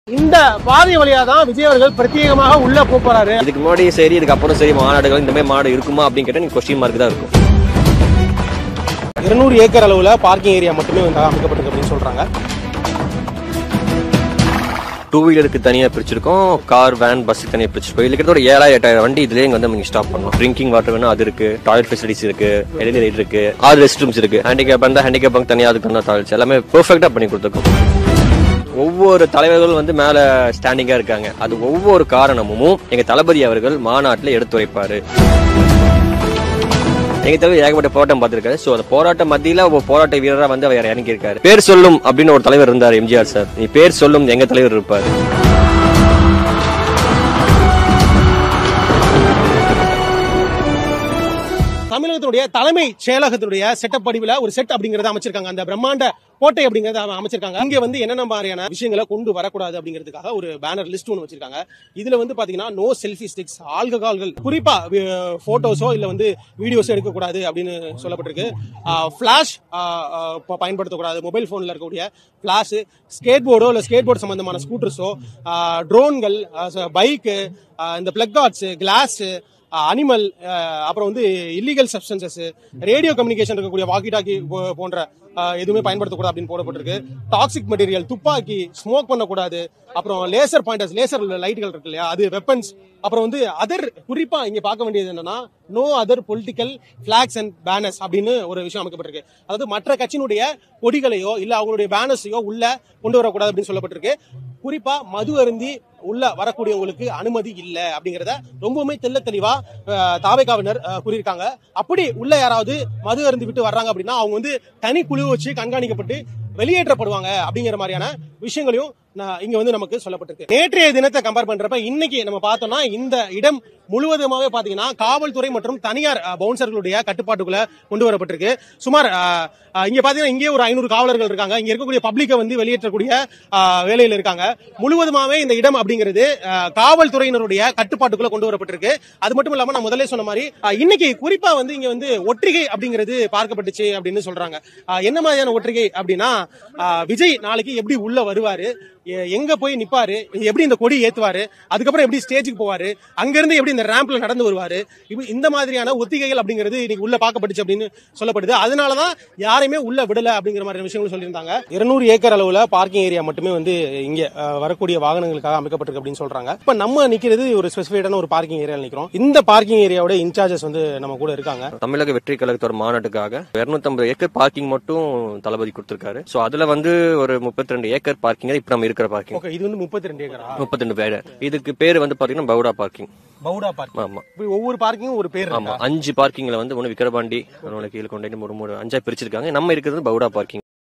இந்த பாதை வழியா தான் விஜய் அவர்கள் பிரத்யேகமாக உள்ள போப் போறாரு இதுக்கு முன்னாடி சரி இதுக்கு அப்புறம் சரி மாநாடுகள் இந்த மாதிரி மாடு இருக்குமா அப்படின்னு கேட்டா நீங்க கொஸ்டின் மார்க் தான் இருக்கும் இருநூறு ஏக்கர் அளவுல பார்க்கிங் ஏரியா மட்டுமே வந்து அமைக்கப்பட்டிருக்கு அப்படின்னு சொல்றாங்க டூ வீலருக்கு தனியா பிரிச்சிருக்கோம் கார் வேன் பஸ் தனியா பிரிச்சிருக்கோம் இதுல கிட்ட ஒரு ஏழாயிரம் எட்டாயிரம் வண்டி இதுலயே இங்க வந்து நீங்க ஸ்டாப் பண்ணலாம் ட்ரிங்கிங் வாட்டர் வேணும் அது இருக்கு டாய்லெட் ஃபெசிலிட்டிஸ் இருக்கு எல்இடி லைட் இருக்கு ஆறு ரெஸ்ட் ரூம்ஸ் இருக்கு ஹேண்டிகேப் இருந்தா ஹேண்டிகேப் பங்க் தனியா அதுக்கு தனியா டாய்லெட்ஸ் எல்லாமே பெர்ஃபெக்ட்டா பண்ணி கொடுத்துருக்கோம் ஒவ்வொரு தலைவர்களும் வந்து மேல ஸ்டாண்டிங்கா இருக்காங்க அது ஒவ்வொரு காரணமும் எங்க தளபதி அவர்கள் மாநாட்டுல எடுத்துரைப்பாரு எங்க தலைவர் ஏகப்பட்ட போராட்டம் பார்த்திருக்காரு சோ அந்த போராட்ட மத்தியில ஒரு போராட்ட வீரரா வந்து அவர் இறங்கி இருக்காரு பேர் சொல்லும் அப்படின்னு ஒரு தலைவர் இருந்தார் எம்ஜிஆர் சார் நீ பேர் சொல்லும் எங்க தலைவர் இருப்பாரு தமிழகத்தினுடைய தலைமை செயலகத்தினுடைய செட்டப் படிவுல ஒரு செட் அப்படிங்கறத அமைச்சிருக்காங்க அந்த பிரம்மாண்ட கோட்டை அப்படிங்கறத அவ- அமைச்சிருக்காங்க இங்க வந்து என்னென்ன மாதிரியான விஷயங்களை கொண்டு வரக்கூடாது அப்படிங்கிறதுக்காக ஒரு பேனர் லிஸ்ட் ஒன்று வச்சிருக்காங்க இதுல வந்து பாத்தீங்கன்னா நோ செல்ஃபி ஸ்டிக்ஸ் ஆல்கஹால்கள் குறிப்பா போட்டோஸோ இல்ல வந்து வீடியோஸோ எடுக்கக்கூடாது அப்படின்னு சொல்லப்பட்டிருக்கு ஃபிளாஷ் பயன்படுத்தக்கூடாது மொபைல் போன்ல இருக்கக்கூடிய ஃபிளாஷ் ஸ்கேட் போர்டோ இல்ல ஸ்கேட் போர்டு சம்பந்தமான ஸ்கூட்டர்ஸோ ட்ரோன்கள் பைக்கு இந்த பிளக் கார்ட்ஸ் கிளாஸ் அனிமல் அப்புறம் வந்து இல்லீகல் சப்ஸ்டன்சஸ் ரேடியோ கம்யூனிகேஷன் இருக்கக்கூடிய வாக்கி டாக்கி போன்ற அஹ், எதுவுமே பயன்படுத்தக்கூடாது அப்படின்னு போடப்பட்டிருக்கு டாக்ஸிக் மெட்டீரியல் துப்பாக்கி ஸ்மோக் பண்ணக்கூடாது அப்புறம் லேசர் பாயிண்டர்ஸ் லேசர் லைட்டுகள் இருக்கு இல்லையா அது வெப்பன்ஸ் அப்புறம் வந்து அதர் குறிப்பா இங்க பார்க்க வேண்டியது என்னன்னா no other political flags and banners அப்படின்னு ஒரு விஷயம் அமைக்கப்பட்டிருக்கு அதாவது மற்ற கட்சியினுடைய கொடிகளையோ இல்ல அவங்களுடைய பேனர்ஸையோ உள்ள கொண்டு வரக்கூடாது அப்படின்னு சொல்லப்பட்டிருக்கு குறிப்பா மது அருந்தி உள்ள வரக்கூடியவங்களுக்கு அனுமதி இல்ல அப்படிங்கறத ரொம்பவுமே தெள்ள தெளிவா அஹ், தாவேகாவினர் அஹ், கூறியிருக்காங்க அப்படி உள்ள யாராவது மது அருந்தி விட்டு வர்றாங்க அப்படின்னா அவங்க வந்து தனி குழு வச்சு கண்காணிக்கப்பட்டு வெளியேற்றப்படுவாங்க அப்படிங்கிற மாதிரியான விஷயங்களையும் நான் இங்க வந்து நமக்கு சொல்லப்பட்டிருக்கு நேற்றைய தினத்தை கம்பேர் பண்றப்ப இன்னைக்கு நம்ம பார்த்தோம்னா இந்த இடம் முழுவதுமாவே பாத்தீங்கன்னா காவல்துறை மற்றும் தனியார் அஹ், பவுன்சர்களுடைய கட்டுப்பாட்டுக்குள்ள கொண்டு வரப்பட்டிருக்கு சுமார் அஹ், அஹ், இங்க பாத்தீங்கன்னா இங்கே ஒரு ஐநூறு காவலர்கள் இருக்காங்க இங்க இருக்கக்கூடிய பப்ளிக்கை வந்து வெளியேற்றக்கூடிய அஹ், வேலையில இருக்காங்க முழுவதுமாவே இந்த இடம் அப்படிங்கிறது அஹ், காவல்துறையினருடைய கட்டுப்பாட்டுக்குள்ள கொண்டு வரப்பட்டிருக்கு அது மட்டும் இல்லாம நான் முதல்ல சொன்ன மாதிரி அஹ், இன்னைக்கு குறிப்பா வந்து இங்க வந்து ஒற்றிகை அப்படிங்கிறது பார்க்கப்பட்டுச்சு அப்படின்னு சொல்றாங்க அஹ், என்ன மாதிரியான ஒற்றிகை அப்படின்னா அஹ், விஜய் நாளைக்கு எப்படி உள்ள வருவாரு எ- எங்க போய் நிப்பாரு எப்படி இந்த கொடி ஏத்துவாரு அதுக்கப்புறம் எப்படி ஸ்டேஜுக்கு போவாரு அங்க இருந்து எப்படி இந்த ரேம்ப்ல நடந்து வருவாரு இப்ப இந்த மாதிரியான ஒத்திகைகள் அப்படிங்கிறது இன்னைக்கு உள்ள பார்க்கப்பட்டுச்சு அப்படின்னு சொல்லப்படுது அதனாலதான் யாரையுமே உள்ள விடல அப்படிங்கிற மாதிரி விஷயங்களும் சொல்லியிருந்தாங்க இருநூறு ஏக்கர் அளவுல பார்க்கிங் ஏரியா மட்டுமே வந்து இங்க அஹ், வரக்கூடிய வாகனங்களுக்காக அமைக்கப்பட்டிருக்கு அப்படின்னு சொல்றாங்க இப்ப நம்ம நிக்கிறது ஒரு ஸ்பெசிஃபைடான ஒரு பார்க்கிங் ஏரியா நிக்கிறோம் இந்த பார்க்கிங் ஏரியாவோட இன்சார்ஜஸ் வந்து நம்ம கூட இருக்காங்க தமிழக வெற்றி கழகத்தோட மாநாட்டுக்காக 250 ஏக்கர் பார்க்கிங் மட்டும் தளபதி கொடுத்திருக்காரு சோ அதுல வந்து ஒரு 32 ஏக்கர் பார்க்கிங் இப்ப நம்ம இருக்கிற பார்க்கிங் ஓகே இது வந்து முப்பத்தி ரெண்டு ஏக்கரா 32 பேர் இதுக்கு பேர் வந்து பாத்தீங்கன்னா பவுடா பார்க்கிங் பவுடா பார்க்கிங் ஆமா இப்ப ஒவ்வொரு பார்க்கிங்கும் ஒரு பேர் ஆமா அஞ்சு பார்க்கிங்ல வந்து ஒன்னு விக்கிரபாண்டி ஒன்னு கீழ்கொண்டை ஒரு மூணு அஞ்சா பிரிச்சிருக்காங்க நம்ம இருக்கிறது பவுடா பார்க்கிங்